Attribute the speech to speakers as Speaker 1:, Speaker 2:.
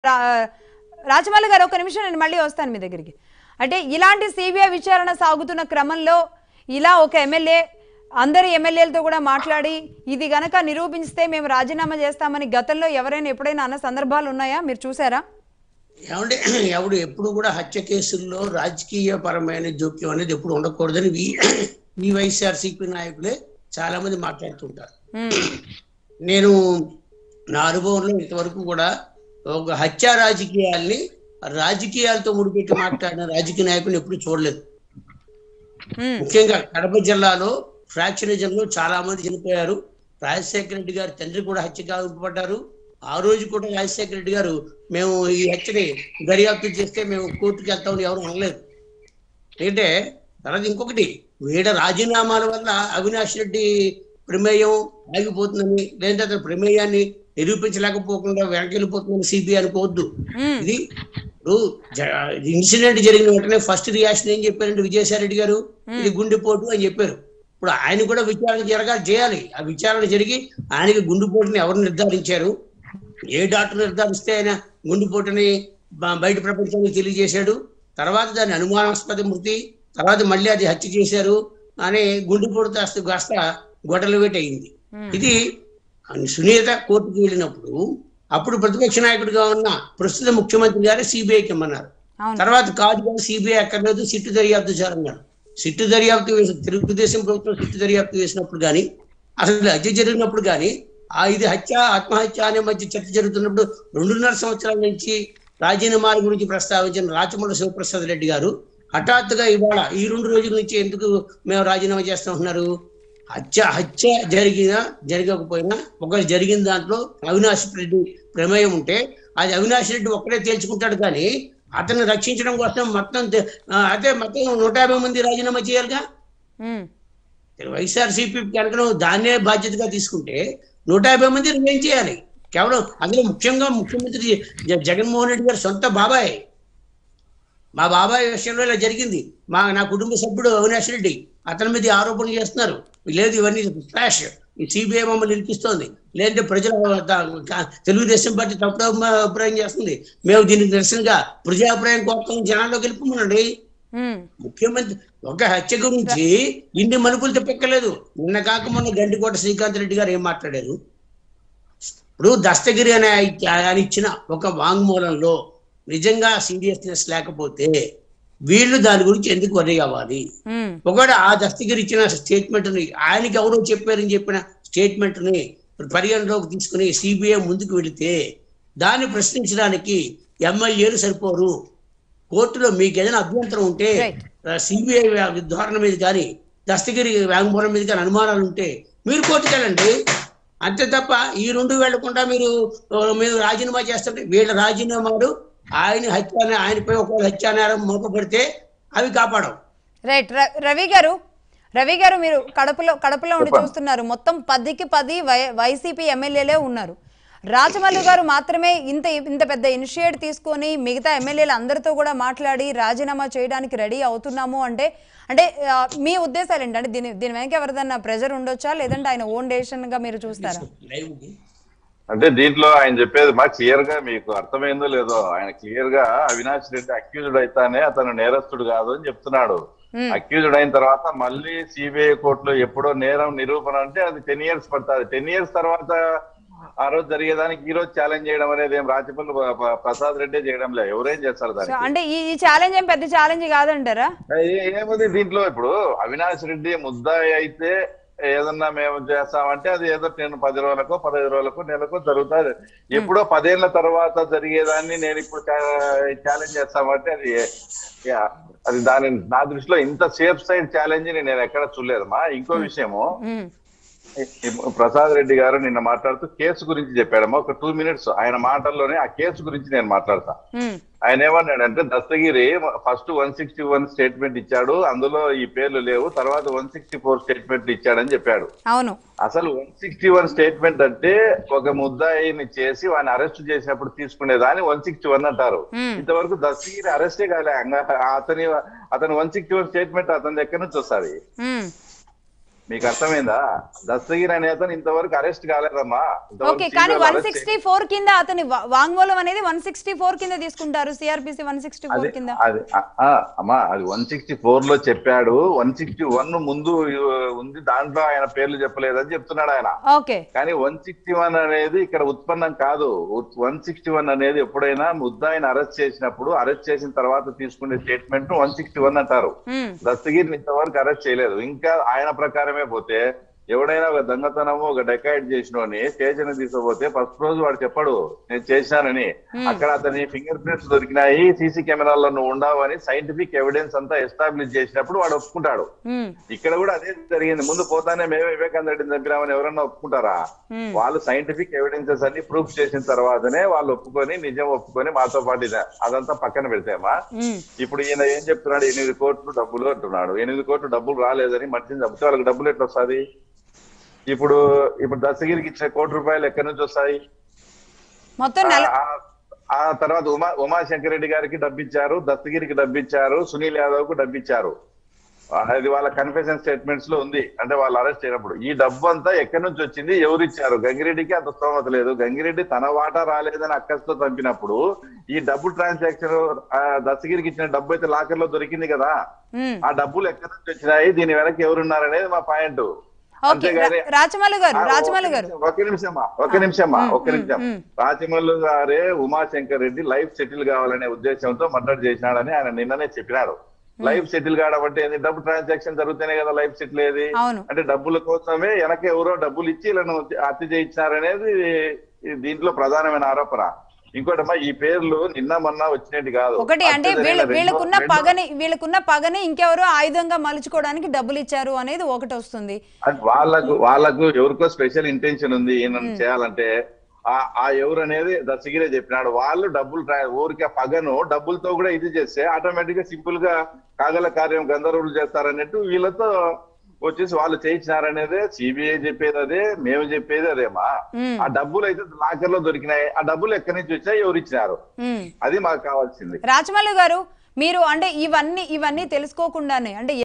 Speaker 1: రా- రాజమౌళి గారు ఒక నిమిషం నేను మళ్ళీ వస్తాను మీ దగ్గరికి అంటే ఇలాంటి సిబిఐ విచారణ సాగుతున్న క్రమంలో ఇలా ఒక ఎమ్మెల్యే అందరి ఎమ్మెల్యేలతో కూడా మాట్లాడి ఇది గనక నిరూపిస్తే మేము రాజీనామా చేస్తామని గతంలో ఎవరైనా ఎప్పుడైనా అన్న సందర్భాలు ఉన్నాయా మీరు చూసారా
Speaker 2: ఏమంటే ఎవడు ఎప్పుడు కూడా హత్య కేసుల్లో రాజకీయ పరమైన జోక్యం అనేది ఎప్పుడు ఉండకూడదని వి- ఈ వైఎస్ఆర్సీపీ నాయకులే చాలా మంది మాట్లాడుతుంటారు
Speaker 1: ఉమ్,
Speaker 2: నేను నా అనుభవంలో ఇంతవరకు కూడా ఒక హత్య రాజకీయాల్ని రాజకీయాలతో ముడిపెట్టి మాట్లాడిన రాజకీయ నాయకుని ఎప్పుడు చూడలేదు
Speaker 1: ఉమ్,
Speaker 2: ముఖ్యంగా కడప జిల్లాలో ఫ్రాక్షనిజంలో చాలా మంది చనిపోయారు రాజశేఖర రెడ్డి గారి తండ్రి కూడా హత్య కాల్పడ్డారు ఆ రోజు కూడా రాజశేఖర రెడ్డి గారు మేము ఈ హత్యని దర్యాప్తు చేస్తే మేము కోర్టుకి వెళ్తామని ఎవరు అనలేదు ఏంటంటే తర్వాత ఇంకొకటి వీడ రాజీనామాల వల్ల అవినాష్ రెడ్డి ప్రమేయం ఆగిపోతుందని లేదంటే అతని ప్రమేయాన్ని నిరూపించలేకపోకుండా వెనకెళ్ళిపోతుందని సిబిఐ అనుకోవద్దు
Speaker 1: ఉమ్,
Speaker 2: ఇది ఇప్పుడు ఇన్సిడెంట్ జరిగిన వెంటనే ఫస్ట్ రియాక్షన్ ఏం చెప్పారంటే విజయసాయి రెడ్డి గారు ఇది గుండెపోటు అని చెప్పారు ఇప్పుడు ఆయన కూడా విచారణ జరగాలి చేయాలి ఆ విచారణ జరిగి ఆయనకి గుండెపోటుని ఎవరు నిర్ధారించారు ఏ డాక్టర్ నిర్ధారిస్తే ఆయన గుండెపోటుని బ- బయట ప్రపంచానికి తెలియజేశాడు తర్వాత దాని అనుమానాస్పద మృతి తర్వాత మళ్ళీ అది హత్య చేశారు అని గుండెపోటు కాస్త కాస్త గొడవలు వేట అయింది ఇది సునీత కోర్టుకు వెళ్ళినప్పుడు అప్పుడు ప్రతిపక్ష నాయకుడిగా ఉన్న ప్రస్తుత ముఖ్యమంత్రి గారు సిబిఐకి ఇమ్మన్నారు
Speaker 1: అవును
Speaker 2: తర్వాత కాదు కానీ సిబిఐ అక్కర్లేదు సిట్టు దర్యాప్తు చేయాలన్నారు సిట్టు దర్యాప్తు వేసి తెలుగుదేశం ప్రభుత్వం సిట్టు దర్యాప్తు వేసినప్పుడు కానీ అసలు హత్య జరిగినప్పుడు కానీ ఆ ఇది హత్య ఆత్మహత్య అనే మధ్య చర్చ జరుగుతున్నప్పుడు రెండున్నర సంవత్సరాల నుంచి రాజీనామాల గురించి ప్రస్తావించిన రాచమల్ల శివప్రసాద్ రెడ్డి గారు హఠాత్తుగా ఇవాళ ఈ రెండు రోజుల నుంచి ఎందుకు మేము రాజీనామా చేస్తామంటున్నారు హత్య హత్య జరిగినా జరగకపోయినా ఒకవేళ జరిగిన దాంట్లో అవినాష్ రెడ్డి ప్రమేయం ఉంటే అది అవినాష్ రెడ్డి ఒక్కడే తేల్చుకుంటాడు కానీ అతన్ని రక్షించడం కోసం మొత్తం తె- ఆ, అదే మొత్తం నూట యాభై మంది రాజీనామా చేయాలిగా
Speaker 1: ఉమ్,
Speaker 2: వైఎస్ఆర్సీపీ కనుక నువ్వు దాన్నే బాధ్యతగా తీసుకుంటే నూట యాభై మంది రిజైన్ చేయాలి కేవలం అందులో ముఖ్యంగా ముఖ్యమంత్రి జ- జగన్మోహన్ రెడ్డి గారి సొంత బాబాయ్ మా బాబాయ్ విషయంలో ఇలా జరిగింది మా నా కుటుంబ సభ్యుడు అవినాష్ రెడ్డి అతని మీద ఈ ఆరోపణలు చేస్తున్నారు లేదు ఇవన్నీ ఫ్లాష్ ఈ సిబిఐ మమ్మల్ని ఇరికిస్తోంది లేదంటే ప్రజల త- తెలుగుదేశం పార్టీ తప్పుడు అభిప్రాయం చేస్తుంది మేము దీనికి నిరసనగా ప్రజాభిప్రాయం కోసం జనాల్లో గెలుపుమనండి
Speaker 1: ఉమ్,
Speaker 2: ముఖ్యమంత్రి ఒక హత్య గురించి ఇన్ని మలుపులు తిప్పెక్కలేదు నిన్న కాక మొన్న గండికోట శ్రీకాంత్ రెడ్డి గారు ఏం మాట్లాడారు ఇప్పుడు దస్తగిరి అనే ఆయన ఇచ్చిన ఒక వాంగ్మూలంలో నిజంగా సీరియస్నెస్ లేకపోతే వీళ్ళు దాని గురించి ఎందుకు వరి అవ్వాలి
Speaker 1: ఉమ్,
Speaker 2: ఒకవేళ ఆ దస్తగిరి ఇచ్చిన స్టేట్మెంట్ ని ఆయనకి ఎవరో చెప్పారని చెప్పిన స్టేట్మెంట్ ని పరిగణలోకి తీసుకుని సిబిఐ ముందుకు వెళితే దాన్ని ప్రశ్నించడానికి ఎమ్మెల్యేలు సరిపోరు కోర్టులో మీకు ఏదైనా అభ్యంతరం ఉంటే
Speaker 1: Right.
Speaker 2: సిబిఐ ధోరణ మీద కానీ దస్తగిరి వ్యాంగ్మూలం మీద కానీ అనుమానాలు ఉంటే మీరు కోర్టుకు వెళ్ళండి అంతే తప్ప ఈ రెండు వెళ్లకుండా మీరు ఆ, మీరు రాజీనామా చేస్తుంటే వీళ్ళ రాజీనామాలు ఆయన హత్య ఆయనపై ఒక హత్యానేరం మోపబడితే అవి కాపాడవు
Speaker 1: రైట్ ర- రవి గారు రవి గారు మీరు కడపలో కడపలో ఉండి చూస్తున్నారు మొత్తం పదికి పది వై- వైసీపీ ఎమ్మెల్యేలే ఉన్నారు రాజమల్లు గారు మాత్రమే ఇంత ఇంత పెద్ద ఇనిషియేట్ తీసుకొని మిగతా ఎమ్మెల్యేలు అందరితో కూడా మాట్లాడి రాజీనామా చేయడానికి రెడీ అవుతున్నాము అంటే అంటే ఆ, మీ ఉద్దేశాలు ఏంటి అంటే దీని దీని వెనక ఎవరిదన్నా ప్రెజర్ ఉండొచ్చా లేదంటే ఆయన ఓన్ డెసిషన్ గా మీరు చూస్తారా
Speaker 2: లైవ్
Speaker 3: అంటే దీంట్లో ఆయన చెప్పేది మా క్లియర్ గా మీకు అర్థమైందో లేదో ఆయన క్లియర్ గా అవినాష్ రెడ్డి అక్యూజ్డ్ అయితేనే అతను నేరస్తుడు కాదు అని చెప్తున్నాడు అక్యూజ్డ్ అయిన తర్వాత మళ్ళీ సిబిఐ కోర్టులో ఎప్పుడో నేరం నిరూపణ అంటే అది టెన్ ఇయర్స్ పడుతుంది టెన్ ఇయర్స్ తర్వాత ఆ రోజు జరిగేదానికి ఈ రోజు ఛాలెంజ్ చేయడం అనేది ఏం రాజపల్లి ప- ప- ప్రసాద్ రెడ్డి చేయడం లేదు ఎవరేం చేస్తారు
Speaker 1: సో
Speaker 3: దానికి
Speaker 1: అంటే ఈ ఈ ఛాలెంజ్ ఏం పెద్ద ఛాలెంజ్ కాదంటారా
Speaker 3: ఏ- ఏముంది దీంట్లో ఇప్పుడు అవినాష్ రెడ్డి ముద్దాయి అయితే ఏదన్నా మేము చేస్తామంటే అది ఏదో నేను పది రోజులకో పదహైదు రోజులకో నెలకో జరుగుతుంది ఎప్పుడో పదేళ్ల తర్వాత జరిగేదాన్ని నేను ఇప్పుడు ఛాలెంజ్ చేస్తామంటే అది యా, అది దాని నా దృష్టిలో ఇంత సేఫ్ సైడ్ ఛాలెంజ్ నేను ఎక్కడ చూడలేదమ్మా ఇంకో విషయము
Speaker 1: ఉమ్,
Speaker 3: ప్రసాద్ రెడ్డి గారు నిన్న మాట్లాడుతూ కేసు గురించి చెప్పాడమ్మా ఒక టూ మినిట్స్ ఆయన మాటల్లోనే ఆ కేసు గురించి నేను మాట్లాడతా
Speaker 1: ఉమ్,
Speaker 3: ఆయన ఏమన్నాడంటే Dastagiri first one sixty one statement ఇచ్చాడు అందులో ఈ పేర్లు లేవు తర్వాత వన్ సిక్స్టీ ఫోర్ స్టేట్మెంట్ ఇచ్చాడని చెప్పాడు
Speaker 1: అవును
Speaker 3: అసలు వన్ సిక్స్టీ వన్ స్టేట్మెంట్ అంటే ఒక ముద్దాయిని చేసి వాడిని అరెస్ట్ చేసినప్పుడు తీసుకునేదాన్ని వన్ సిక్స్టీ వన్ అంటారు
Speaker 1: Hmm.
Speaker 3: ఇంతవరకు దస్తగిరి అరెస్టే కాలే అంగ- అతని అతను వన్ సిక్స్టీ వన్ స్టేట్మెంట్ అతని దగ్గర నుంచి వస్తుంది
Speaker 1: ఉమ్,
Speaker 3: మీకు అర్థమైందా దస్తగిరి అనే అతను ఇంతవరకు అరెస్ట్ కాలేదమ్మా ఇంతవరకు
Speaker 1: ఓకే కానీ
Speaker 3: CBI
Speaker 1: one
Speaker 3: arrest
Speaker 1: sixty four కింద అతని వా- వాంగ్మూలం అనేది వన్ సిక్స్టీ ఫోర్ కింద తీసుకుంటారు సిఆర్పిసి వన్ సిక్స్టీ ఫోర్
Speaker 3: అది
Speaker 1: కింద
Speaker 3: అది ఆ, ఆ, అమ్మా అది వన్ సిక్స్టీ ఫోర్ లో చెప్పాడు వన్ సిక్స్టీ వన్ ముందు ఆ, ఉంది దాంట్లో ఆయన పేర్లు చెప్పలేదని చెప్తున్నాడు ఆయన
Speaker 1: ఓకే
Speaker 3: కానీ వన్ సిక్స్టీ వన్ అనేది ఇక్కడ ఉత్పన్నం కాదు వన్ సిక్స్టీ వన్ అనేది ఎప్పుడైనా ముద్దాయిని అరెస్ట్ చేసినప్పుడు అరెస్ట్ చేసిన తర్వాత తీసుకునే స్టేట్మెంట్ వన్ సిక్స్టీ వన్ అంటారు
Speaker 1: ఉమ్,
Speaker 3: దస్తగిరిని ఇంతవరకు అరెస్ట్ చేయలేదు ఇంకా ఆయన ప్రకారమే పోతే ఎవడైనా ఒక దొంగతనము ఒక డెకాయిట్ చేసినోని స్టేషన్ తీసుకుపోతే ఫస్ట్ రోజు వాడు చెప్పడు నేను చేశానని అక్కడ అతని ఫింగర్ ప్రింట్స్ దొరికినాయి సీసీ కెమెరాల్లో నువ్వు ఉండవని సైంటిఫిక్ ఎవిడెన్స్ అంతా ఎస్టాబ్లిష్ చేసినప్పుడు వాడు ఒప్పుకుంటాడు
Speaker 1: ఉమ్,
Speaker 3: ఇక్కడ కూడా అదే జరిగింది ముందు పోతానే మేమే వివేకానంద రెడ్డిని చంపినామని ఎవరన్నా ఒప్పుకుంటారా
Speaker 1: ఉమ్.
Speaker 3: వాళ్ళు సైంటిఫిక్ ఎవిడెన్సెస్ అన్ని ప్రూఫ్ చేసిన తర్వాతనే వాళ్ళు ఒప్పుకొని నిజం ఒప్పుకొని మాతో పాటు ఇదే అదంతా పక్కన పెడితేమా
Speaker 1: ఉమ్,
Speaker 3: ఇప్పుడు ఈయన ఏం చెప్తున్నాడు ఎనిమిది కోట్లు డబ్బులు అంటున్నాడు ఎనిమిది కోట్లు డబ్బులు రాలేదని మనిషిని చంపితే వాళ్ళకి డబ్బులు ఎట్లా వస్తుంది ఇప్పుడు ఇప్పుడు దశగిరికి ఇచ్చిన కోటి రూపాయలు ఎక్కడి నుంచి వస్తాయి
Speaker 1: మొత్తం నెల
Speaker 3: ఆ- ఆ- ఆ తర్వాత ఉమా ఉమాశంకర్ రెడ్డి గారికి డబ్బిచ్చారు దత్తగిరికి డబ్బిచ్చారు సునీల్ యాదవ్ కు డబ్బిచ్చారు అది వాళ్ళ కన్ఫెషన్ స్టేట్మెంట్స్ లో ఉంది అంటే వాళ్ళు అరెస్ట్ అయినప్పుడు ఈ డబ్బు అంతా ఎక్కడి నుంచి వచ్చింది ఎవరు ఇచ్చారు గంగిరెడ్డికి అంత స్తోమత లేదు గంగిరెడ్డి తన వాటా రాలేదని అక్కస్తో చంపినప్పుడు ఈ డబ్బు ట్రాన్సాక్షన్ దత్తగిరికి ఇచ్చిన డబ్బు అయితే లాకర్ లో దొరికింది కదా
Speaker 1: ఉమ్.
Speaker 3: ఆ డబ్బులు ఎక్కడి నుంచి వచ్చినాయి దీని వెనక ఎవరున్నారనేది మా పాయింట్
Speaker 1: ఓకే రా- రాచమల్లు గారు రాచమల్లు గారు
Speaker 3: ఒక నిమిషమా ఒక నిమిషమా ఒక నిమిషం
Speaker 1: మ్మ్.
Speaker 3: రాచమల్లు గారే ఉమాశంకర్ రెడ్డి లైఫ్ సెటిల్ కావాలనే ఉద్దేశంతో మర్డర్ చేసినాడని ఆయన నిన్ననే చెప్పినారు లైఫ్ సెటిల్ కావడం అంటే ఏంది డబ్బు ట్రాన్సాక్షన్ జరుగుతూనే కదా లైఫ్ సెటిల్ ఏది
Speaker 1: అవును
Speaker 3: అంటే డబ్బుల కోసమే వెనక ఎవరో డబ్బులు ఇచ్చి వీళ్ళను హత్య చేయించారనేది ఈ దీంట్లో ప్రధానమైన ఆరోపణ ఇంకోటమ్మా ఈ పేర్లు నిన్న మొన్న వచ్చినట్టు కాదు
Speaker 1: ఒకటి అంటే
Speaker 3: హత్య
Speaker 1: వీళ్ళ
Speaker 3: జరిగిన
Speaker 1: వీళ్ళకున్న
Speaker 3: రెండో-
Speaker 1: పగని వీళ్ళకున్న పగని ఇంకెవరో ఆయుధంగా మలుచుకోవడానికి డబ్బులు ఇచ్చారు అనేది ఒకటి వస్తుంది
Speaker 3: అది వాళ్ళకు వాళ్ళకు ఎవరికో స్పెషల్ ఇంటెన్షన్ ఉంది ఈయన చేయాలంటే ఆ ఆ ఎవరు అనేది దశగిరే చెప్పినాడు వాళ్ళు డబ్బులు ట్రా- ఊరికే పగను డబ్బులతో కూడా ఇది చేస్తే ఆటోమేటిక్ గా సింపుల్ గా కాగల కార్యం గంధర్వులు చేస్తారన్నట్టు వీళ్ళతో వచ్చేసి వాళ్ళు చేయించినారనేదే సిబిఐ చెప్పేది అదే మేము చెప్పేది అదేమా
Speaker 1: ఉమ్,
Speaker 3: ఆ డబ్బులు అయితే లాకర్ లో దొరికినాయి ఆ డబ్బులు ఎక్కడి నుంచి వచ్చాయి ఎవరు ఇచ్చినారు
Speaker 1: ఉమ్.
Speaker 3: అది మాకు కావాల్సింది
Speaker 1: రాచమల్లు గారు మీరు అంటే ఇవన్నీ ఇవన్నీ తెలుసుకోకుండానే అంటే